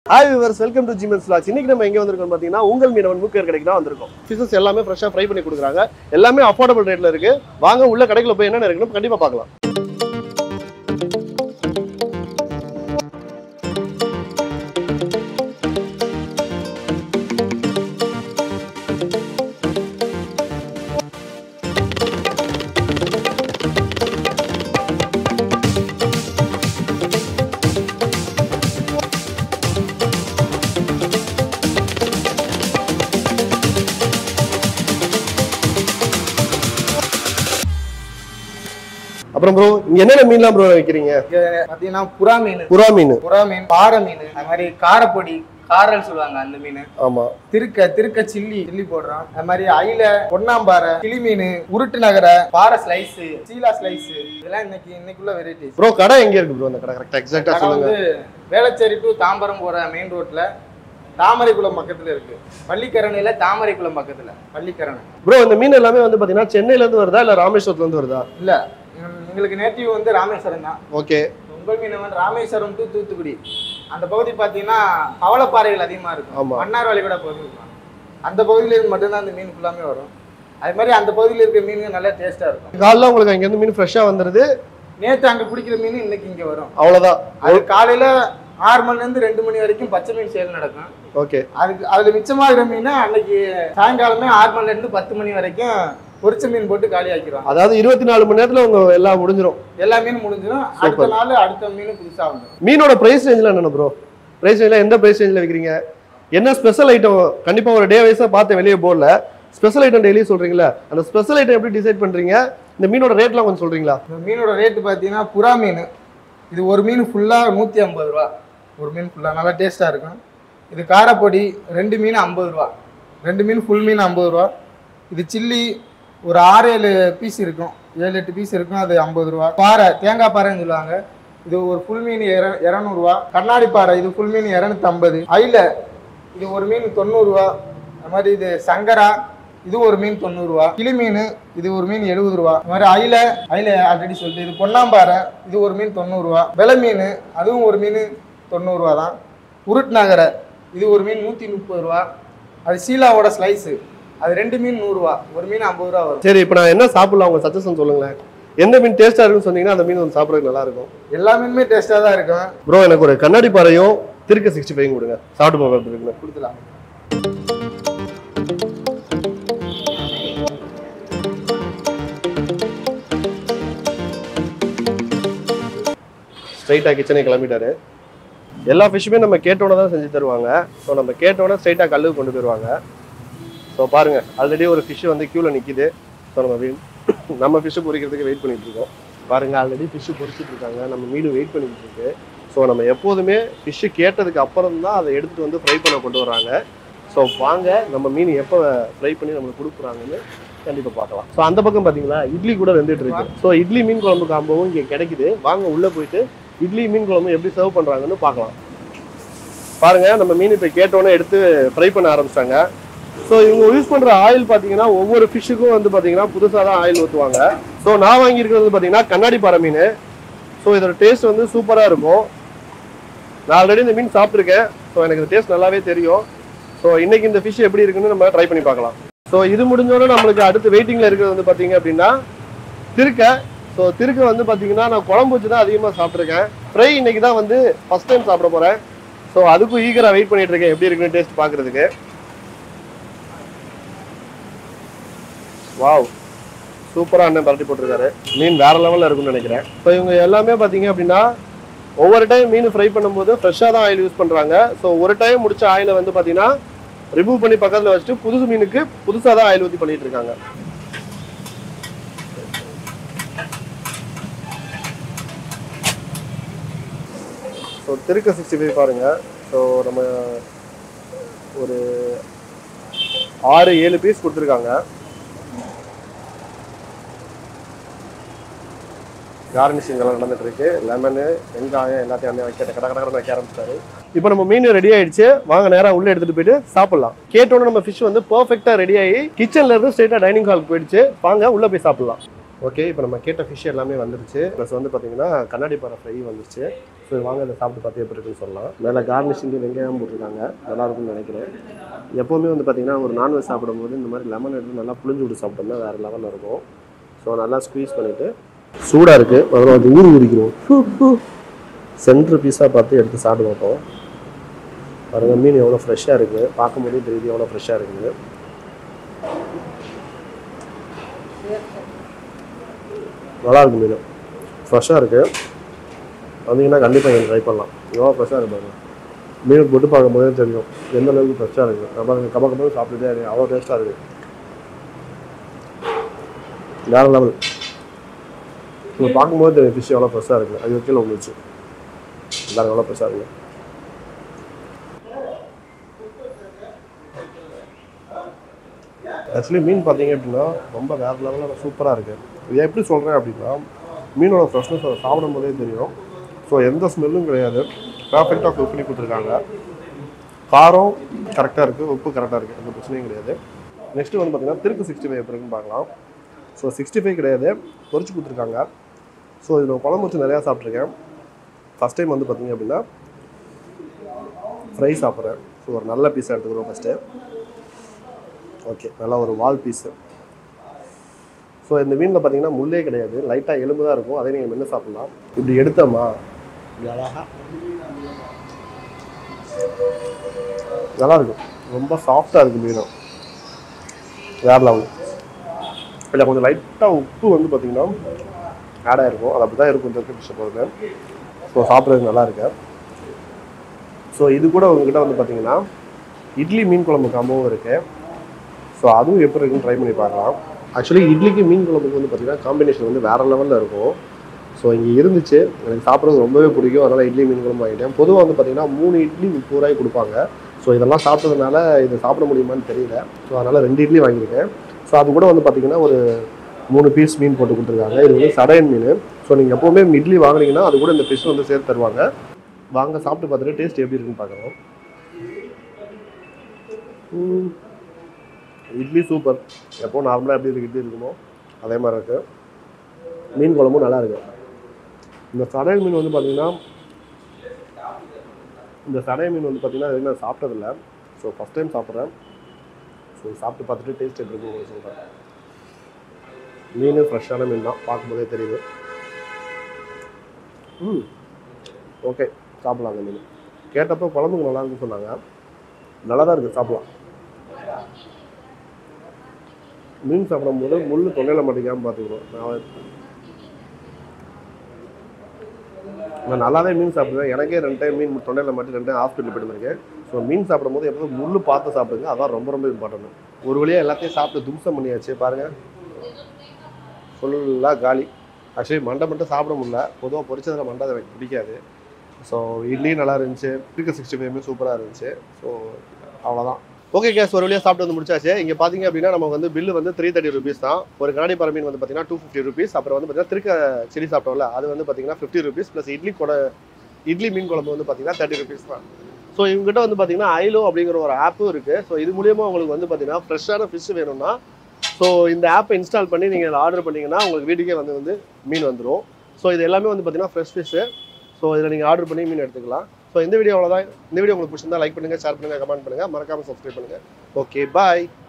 Hi viewers welcome to Jimen's logs இன்னைக்கு நம்ம எங்க வந்திருக்கோம் பார்த்தீங்கன்னா உங்கள் மீனவன் மூக்கர் கடைக்கு தான் வந்திருக்கோம் ஃபிஷஸ் எல்லாமே ஃப்ரெஷ்ஷாக ஃப்ரை பண்ணி கொடுக்குறாங்க எல்லாமே அஃபோர்டபுள் ரேட்ல இருக்கு வாங்க உள்ள கடைக்குள்ள போய் என்னென்ன இருக்குன்னு கண்டிப்பா பார்க்கலாம் அப்புறம் ப்ரோ இங்க என்னென்ன மீன்லாம் ப்ரோ வைக்கிறீங்க இங்க பாத்தீங்கன்னா புறா மீன் புறா மீன் புறா மீன் பாறை மீன் அது மாதிரி காரப்பொடி காரல் சொல்லுவாங்க அந்த மீன் ஆமா திருக்க திருக்க சில்லி சில்லி போடுறோம் அது மாதிரி அயில பொன்னாம்பாறை கிளி மீன் உருட்டு நகரை பாறை ஸ்லைஸ் சீலா ஸ்லைஸ் இதெல்லாம் இன்னைக்கு இன்னைக்குள்ள வெரைட்டிஸ் ப்ரோ கடை எங்க இருக்கு ப்ரோ அந்த கடை கரெக்டா எக்ஸாக்டா கடை சொல்லுங்க வந்து வேளச்சேரி டு தாம்பரம் போற மெயின் ரோட்ல தாமரைக்குளம் பக்கத்துல இருக்கு பள்ளிக்கரணையில தாமரைக்குளம் பக்கத்துல பள்ளிக்கரணை ப்ரோ இந்த மீன் எல்லாமே வந்து பாத்தீங்கன்னா சென்னையில இருந்து வருதா இல்ல ராமேஸ்வரத்துல இருந்து வருதா இல்ல எங்க- எங்களுக்கு நேட்டிவ் வந்து ராமேஸ்வரம் தான் ஓகே உங்கள் மீனவன் ராமேஸ்வரம் டு தூத்துக்குடி அந்த பகுதி பார்த்தீங்கன்னா பவளப்பாறைகள் அதிகமாக இருக்கும் ஆமா. மன்னார்வாழி கூட பகுதி இருக்கும் அந்த பகுதியில இருந்து மட்டும்தான் அந்த மீன் ஃபுல்லாமே வரும் அது மாதிரி அந்த பகுதியில் இருக்கிற மீன் நல்லா டேஸ்ட்டாக இருக்கும் காலைல உங்களுக்கு அங்க இருந்து மீன் ஃப்ரெஷ்ஷா வந்துருது நேற்று அங்கே பிடிக்கிற மீன் இன்னைக்கு இங்கே வரும் அவ்வளவுதான் அது காலையில் ஆறு மணிலேருந்து ரெண்டு மணி வரைக்கும் பச்சை மீன் சேல் நடக்கும் ஓகே அதுக்கு அதில் மிச்சமாகிற மீனை அன்னைக்கு சாயங்காலமே ஆறு மணிலேருந்து பத்து மணி வரைக்கும் பொரிச்ச மீன் போட்டு காலி ஆக்கிடுவாங்க அதாவது இருபத்தி நாலு மணி நேரத்துல உங்க எல்லாம் முடிஞ்சிரும் எல்லா மீனும் முடிஞ்சிடும் அடுத்த நாள் அடுத்த மீன் புதுசாக வந்துடும் மீனோட பிரைஸ் ரேஞ்சில் என்னென்ன ப்ரோ பிரைஸ் ரேஞ்சில் எந்த பிரைஸ் ரேஞ்சில் விற்கிறீங்க என்ன ஸ்பெஷல் ஐட்டம் கண்டிப்பாக ஒரு டே வைஸாக பார்த்து வெளியே போடல ஸ்பெஷல் ஐட்டம் டெய்லி சொல்கிறீங்களா அந்த ஸ்பெஷல் ஐட்டம் எப்படி டிசைட் பண்ணுறீங்க இந்த மீனோட ரேட்லாம் கொஞ்சம் சொல்கிறீங்களா இந்த மீனோட ரேட்டு பார்த்தீங்கன்னா புறா மீன் இது ஒரு மீன் ஃபுல்லாக நூற்றி ஐம்பது ரூபா ஒரு மீன் ஃபுல்லாக நல்லா டேஸ்ட்டாக இருக்கும் இது காரப்பொடி ரெண்டு மீன் ஐம்பது ரூபா ரெண்டு மீன் ஃபுல் மீன் ஐம்பது ரூபா இது சில்லி ஒரு ஆறு ஏழு பீஸ் இருக்கும் ஏழு எட்டு பீஸ் இருக்கும் அது ஐம்பது ரூபா பாறை தேங்காய் பாறைன்னு சொல்லுவாங்க இது ஒரு ஃபுல் மீன் இர இரநூறுவா கண்ணாடி பாறை இது ஃபுல் மீன் இரநூத்தம்பது ஐல இது ஒரு மீன் தொண்ணூறுரூவா அது மாதிரி இது சங்கரா இது ஒரு மீன் தொண்ணூறுரூவா கிளி மீன் இது ஒரு மீன் எழுபது ரூபா அது மாதிரி அயில அயில ஆல்ரெடி சொல்லிட்டு இது பொன்னாம்பாறை இது ஒரு மீன் தொண்ணூறுரூவா வெலை மீன் அதுவும் ஒரு மீன் தொண்ணூறுரூவா தான் உருட் நகரை இது ஒரு மீன் நூற்றி முப்பது ரூபா அது சீலாவோட ஸ்லைஸு அது ரெண்டு மீன் நூறுரூவா ஒரு மீன் ஐம்பது ரூபா வரும் சரி இப்போ நான் என்ன சாப்பிடலாம் உங்கள் சஜஷன் சொல்லுங்களேன் எந்த மீன் டேஸ்ட்டாக இருக்குன்னு சொன்னீங்கன்னா அந்த மீன் வந்து சாப்பிட்றதுக்கு நல்லா இருக்கும் எல்லா மீனுமே டேஸ்ட்டாக தான் இருக்கும் ப்ரோ எனக்கு ஒரு கண்ணாடி பாறையும் திருக்க சிக்ஸ்டி ஃபைவ் கொடுங்க சாப்பிட்டு பார்க்க இருக்குங்க கொடுத்துலாம் ஸ்ட்ரைட்டாக கிச்சனை கிளம்பிட்டாரு எல்லா ஃபிஷ்ஷுமே நம்ம கேட்டோன்னே தான் செஞ்சு தருவாங்க ஸோ நம்ம கேட்டோன்னே ஸ்ட்ரைட்டாக கல்லுக்கு கொண்டு போயிடுவாங்க ஸோ பாருங்க ஆல்ரெடி ஒரு ஃபிஷ் வந்து க்யூவில் நிற்கிது ஸோ நம்ம வீ- நம்ம ஃபிஷ்ஷு பொரிக்கிறதுக்கு வெயிட் பண்ணிட்டு இருக்கோம் பாருங்க ஆல்ரெடி ஃபிஷ்ஷு பொரிச்சிட்டு இருக்காங்க நம்ம மீன் வெயிட் பண்ணிட்டு இருக்கு ஸோ நம்ம எப்போதுமே ஃபிஷ்ஷு கேட்டதுக்கு அப்புறம் தான் அதை எடுத்துட்டு வந்து ஃப்ரை பண்ண கொண்டு வராங்க ஸோ வாங்க நம்ம மீன் எப்போ ஃப்ரை பண்ணி நம்மளுக்கு கொடுக்குறாங்கன்னு கண்டிப்பாக பார்க்கலாம் ஸோ அந்த பக்கம் பார்த்தீங்களா இட்லி கூட வெந்துட்டு இருக்கு ஸோ இட்லி மீன் குழம்பு காம்போவும் இங்கே கிடைக்குது வாங்க உள்ளே போயிட்டு இட்லி மீன் குழம்பு எப்படி சர்வ் பண்ணுறாங்கன்னு பார்க்கலாம் பாருங்க நம்ம மீன் இப்போ கேட்டோன்னே எடுத்து ஃப்ரை பண்ண ஆரம்பிச்சிட்டாங்க ஸோ இவங்க யூஸ் பண்ணுற ஆயில் பார்த்தீங்கன்னா ஒவ்வொரு ஃபிஷ்ஷுக்கும் வந்து பார்த்தீங்கன்னா புதுசாக தான் ஆயில் ஊற்றுவாங்க ஸோ நான் வாங்கியிருக்கிறது வந்து பார்த்தீங்கன்னா கண்ணாடி பாறை மீன் ஸோ இதோட டேஸ்ட் வந்து சூப்பராக இருக்கும் நான் ஆல்ரெடி இந்த மீன் சாப்பிட்ருக்கேன் ஸோ எனக்கு இந்த டேஸ்ட் நல்லாவே தெரியும் ஸோ இன்னைக்கு இந்த ஃபிஷ் எப்படி இருக்குன்னு நம்ம ட்ரை பண்ணி பார்க்கலாம் ஸோ இது முடிஞ்சோடனே நம்மளுக்கு அடுத்து வெயிட்டிங்கில் இருக்கிறது வந்து பார்த்தீங்க அப்படின்னா திருக்க ஸோ திருக்க வந்து பார்த்தீங்கன்னா நான் குழம்பு வச்சு தான் அதிகமாக சாப்பிட்ருக்கேன் ஃப்ரை இன்னைக்கு தான் வந்து ஃபர்ஸ்ட் டைம் சாப்பிட போகிறேன் ஸோ அதுக்கும் ஈகராக வெயிட் பண்ணிட்டு இருக்கேன் எப்படி இருக்குன்னு டேஸ்ட் பார்க்கறதுக்கு வாவ் சூப்பராக அண்ணன் பரட்டி போட்டிருக்காரு மீன் வேற லெவலில் இருக்கும்னு நினைக்கிறேன் ஸோ இவங்க எல்லாமே பார்த்தீங்க அப்படின்னா ஒவ்வொரு டைம் மீன் ஃப்ரை பண்ணும்போது ஃப்ரெஷ்ஷாக தான் ஆயில் யூஸ் பண்ணுறாங்க ஸோ ஒரு டைம் முடிச்ச ஆயிலை வந்து பார்த்தீங்கன்னா ரிமூவ் பண்ணி பக்கத்தில் வச்சுட்டு புதுசு மீனுக்கு புதுசாக தான் ஆயில் ஊற்றி பண்ணிட்டு இருக்காங்க ஸோ திருக்க சிக்ஸ்டி ஃபைவ் பாருங்க ஸோ நம்ம ஒரு ஆறு ஏழு பீஸ் கொடுத்துருக்காங்க கார்னிஷிங் எல்லாம் நடந்துட்டு இருக்கு லெமனு வெங்காயம் எல்லாத்தையும் அண்ணன் வைக்க கட கடை வைக்க ஆரம்பிச்சிட்டாரு இப்போ நம்ம மீன் ரெடி ஆயிடுச்சு வாங்க நேரா உள்ள எடுத்துட்டு போயிட்டு சாப்பிடலாம் கேட்டோன்னு நம்ம ஃபிஷ் வந்து பெர்ஃபெக்ட்டா ரெடி ஆகி கிச்சன்ல இருந்து ஸ்ட்ரைட்டா டைனிங் ஹாலுக்கு போயிடுச்சு வாங்க உள்ள போய் சாப்பிடலாம் ஓகே இப்போ நம்ம கேட்ட ஃபிஷ் எல்லாமே வந்துருச்சு ப்ளஸ் வந்து பார்த்தீங்கன்னா கண்ணாடி பாறை ஃப்ரை வந்துருச்சு ஸோ வாங்க அதை சாப்பிட்டு பார்த்து எப்படி இருக்குன்னு சொல்லலாம் மேலே கார்னிஷிங் வெங்காயம் போட்டிருக்காங்க நல்லா இருக்கும்னு நினைக்கிறேன் எப்போவுமே வந்து பார்த்தீங்கன்னா ஒரு நான்வெஜ் சாப்பிடும்போது இந்த மாதிரி லெமன் எடுத்து நல்லா புளிஞ்சு விட்டு சாப்பிட்டோம்னா வேறு லெவலில் இருக்கும் ஸோ நல்லா ஸ்குவீஸ் பண்ணிவிட்டு சூடாக இருக்குது முதல்ல வந்து ஊறி குடிக்கணும் சென்ட்ரு பீஸாக பார்த்து எடுத்து சாப்பிட்டு பார்ப்போம் பாருங்க மீன் எவ்வளோ ஃப்ரெஷ்ஷாக இருக்குது பார்க்கும்போதே தெரியுது எவ்வளோ ஃப்ரெஷ்ஷாக இருக்குது நல்லா இருக்கு மீன் ஃப்ரெஷ்ஷாக இருக்குது வந்தீங்கன்னா கண்டிப்பாக இங்கே ட்ரை பண்ணலாம் எவ்வளோ ஃப்ரெஷ்ஷாக இருக்கு பாருங்க மீன் போட்டு பார்க்கும்போதே தெரியும் எந்த அளவுக்கு ஃப்ரெஷ்ஷாக இருக்குது நம்ம கப கபம் சாப்பிட்டுட்டே இருக்கு அவ்வளோ டேஸ்ட்டாக இருக்குது வேற லெவல் நீங்கள் பார்க்கும்போது தெரியும் ஃபிஷ் எவ்வளோ ஃப்ரெஷ்ஷாக இருக்குது அது கீழே வந்துச்சு எல்லாரும் எவ்வளோ ஃப்ரெஷ்ஷாக இருக்குது ஆக்சுவலி மீன் பார்த்தீங்க அப்படின்னா ரொம்ப வேற லெவலில் சூப்பராக இருக்குது இதை எப்படி சொல்கிறேன் அப்படின்னா மீனோட ஃப்ரெஷ்னஸ் அதை சாப்பிடும் போதே தெரியும் ஸோ எந்த ஸ்மெல்லும் கிடையாது பர்ஃபெக்டாக குக் பண்ணி கொடுத்துருக்காங்க காரம் கரெக்டாக இருக்குது உப்பு கரெக்டாக இருக்குது எந்த பிரச்சனையும் கிடையாது நெக்ஸ்ட்டு வந்து பார்த்தீங்கன்னா திருக்கு சிக்ஸ்டி ஃபைவ் எப்படி இருக்குன்னு பார்க்கலாம் ஸோ சிக்ஸ்டி ஃபைவ் கிடையாது பொரிச்சு கொடுத்துருக்காங்க ஸோ இதில் குழம்பு வச்சு நிறையா சாப்பிட்ருக்கேன் ஃபஸ்ட் டைம் வந்து பார்த்தீங்க அப்படின்னா ஃப்ரை சாப்பிட்றேன் ஸோ ஒரு நல்ல பீஸாக எடுத்துக்கிறோம் ஃபஸ்ட்டு ஓகே நல்லா ஒரு வால் பீஸு ஸோ இந்த மீனில் பார்த்தீங்கன்னா முள்ளே கிடையாது லைட்டாக எலும்பு தான் இருக்கும் அதே நீங்கள் மென்று சாப்பிட்லாம் இப்படி எடுத்தோமா இப்படி அழகா நல்லா இருக்கும் ரொம்ப சாஃப்டாக இருக்குது மீனும் வேற லெவல் இல்லை கொஞ்சம் லைட்டாக உப்பு வந்து பார்த்தீங்கன்னா ஆட் ஆகிருக்கும் அது அப்படி தான் இருக்கும் இந்த ஃபிஷ் பொறுத்து ஸோ சாப்பிட்றதுக்கு நல்லா இருக்கு ஸோ இது கூட உங்ககிட்ட வந்து பார்த்தீங்கன்னா இட்லி மீன் குழம்பு காம்பவும் இருக்குது ஸோ அதுவும் எப்படி இருக்குன்னு ட்ரை பண்ணி பார்க்கலாம் ஆக்சுவலி இட்லிக்கு மீன் குழம்புக்கு வந்து பார்த்தீங்கன்னா காம்பினேஷன் வந்து வேற லெவலில் இருக்கும் ஸோ இங்கே இருந்துச்சு எனக்கு சாப்பிட்றது ரொம்பவே பிடிக்கும் அதனால் இட்லி மீன் குழம்பு வாங்கிட்டேன் பொதுவாக வந்து பார்த்தீங்கன்னா மூணு இட்லி முப்பது ரூபாய்க்கு கொடுப்பாங்க ஸோ இதெல்லாம் சாப்பிட்டதுனால இது சாப்பிட முடியுமான்னு தெரியல ஸோ அதனால் ரெண்டு இட்லி வாங்கியிருக்கேன் ஸோ அது கூட வந்து பார்த்தீங்கன்னா ஒரு மூணு பீஸ் மீன் போட்டு கொடுத்துருக்காங்க இது வந்து சடையன் மீன் ஸோ நீங்கள் எப்போவுமே இட்லி வாங்குனீங்கன்னா அது கூட இந்த ஃபிஷ் வந்து சேர்த்து தருவாங்க வாங்க சாப்பிட்டு பார்த்துட்டு டேஸ்ட் எப்படி இருக்குன்னு பார்க்குறோம் ம். இட்லி சூப்பர் எப்போ நார்மலாக எப்படி இருக்கு இட்லி இருக்குமோ அதே மாதிரி இருக்கு மீன் குழம்பும் நல்லா இருக்கு இந்த சடையல் மீன் வந்து பார்த்தீங்கன்னா இந்த சடையல் மீன் வந்து பார்த்தீங்கன்னா இது வரைக்கும் நான் சாப்பிட்டதில்ல ஸோ ஃபஸ்ட் டைம் சாப்பிட்றேன் ஸோ சாப்பிட்டு பார்த்துட்டு டேஸ்ட் எப்படி இருக்கும் உங்களுக்கு சொல்கிறேன் மீன் ஃப்ரெஷ்ஷான மீன் தான் பார்க்கும்போதே தெரியுது ம் ஓகே சாப்பிடலாம் அந்த மீன் கேட்டப்போ குழம்புக்கு நல்லா இருக்குன்னு சொன்னாங்க நல்லா தான் இருக்குது சாப்பிடலாம் மீன் சாப்பிடும்போது முள் தொண்டையில் மாட்டிக்காமல் பார்த்துக்கணும் நான் நான் நல்லாவே மீன் சாப்பிடுவேன் எனக்கே ரெண்டு டைம் மீன் தொண்டையில் மாட்டி ரெண்டு டைம் ஹாஸ்பிட்டல் போயிட்டு இருக்கேன் ஸோ மீன் சாப்பிடும்போது எப்போதும் முள் பார்த்து சாப்பிடுங்க அதான் ரொம்ப ரொம்ப இம்பார்ட்டன்ட் ஒரு வழியாக எல்லாத்தையும் சாப்பிட்டு தும்சம் பண்ணியாச்சு பாருங்கள் ஃபுல்லாக காலி ஆக்சுவலி மண்டை மட்டும் சாப்பிட முடியல பொதுவாக பொரிச்சதில் மண்டை அது எனக்கு பிடிக்காது ஸோ இட்லி நல்லா இருந்துச்சு சிக்கன் சிக்ஸ்டி ஃபைவ்மே சூப்பராக இருந்துச்சு ஸோ அவ்வளோதான் ஓகே கேஸ் ஒரு வழியாக சாப்பிட்டு வந்து முடிச்சாச்சு இங்கே பார்த்தீங்க அப்படின்னா நம்ம வந்து பில்லு வந்து த்ரீ தேர்ட்டி ருபீஸ் தான் ஒரு கண்ணாடி பற மீன் வந்து பார்த்தீங்கன்னா டூ ஃபிஃப்டி ருபீஸ் அப்புறம் வந்து பார்த்தீங்கன்னா திருக்க சில்லி சாப்பிட்டோம்ல அது வந்து பார்த்தீங்கன்னா ஃபிஃப்டி ருபீஸ் ப்ளஸ் இட்லி கூட இட்லி மீன் குழம்பு வந்து பார்த்தீங்கன்னா தேர்ட்டி ருபீஸ் தான் ஸோ இவங்ககிட்ட வந்து பார்த்தீங்கன்னா ஐலோ அப்படிங்கிற ஒரு ஆப்பும் இருக்குது ஸோ இது மூலியமாக உங்களுக்கு வந்து பார்த்தீங்கன்னா ஃப்ரெஷ்ஷான ஃபிஷ் வேணும்னா ஸோ இந்த ஆப்பை இன்ஸ்டால் பண்ணி நீங்கள் ஆர்டர் பண்ணீங்கன்னா உங்களுக்கு வீட்டுக்கே வந்து வந்து மீன் வந்துடும் ஸோ இது எல்லாமே வந்து பார்த்தீங்கன்னா ஃப்ரெஷ் ஃபிஷ்ஷு ஸோ இதில் நீங்கள் ஆர்டர் பண்ணி மீன் எடுத்துக்கலாம் ஸோ இந்த வீடியோ அவ்வளோதான் இந்த வீடியோ உங்களுக்கு பிடிச்சிருந்தா லைக் பண்ணுங்கள் ஷேர் பண்ணுங்கள் கமெண்ட் பண்ணுங்கள் மறக்காமல் சப்ஸ்கிரைப் பண்ணுங்கள் ஓகே பாய்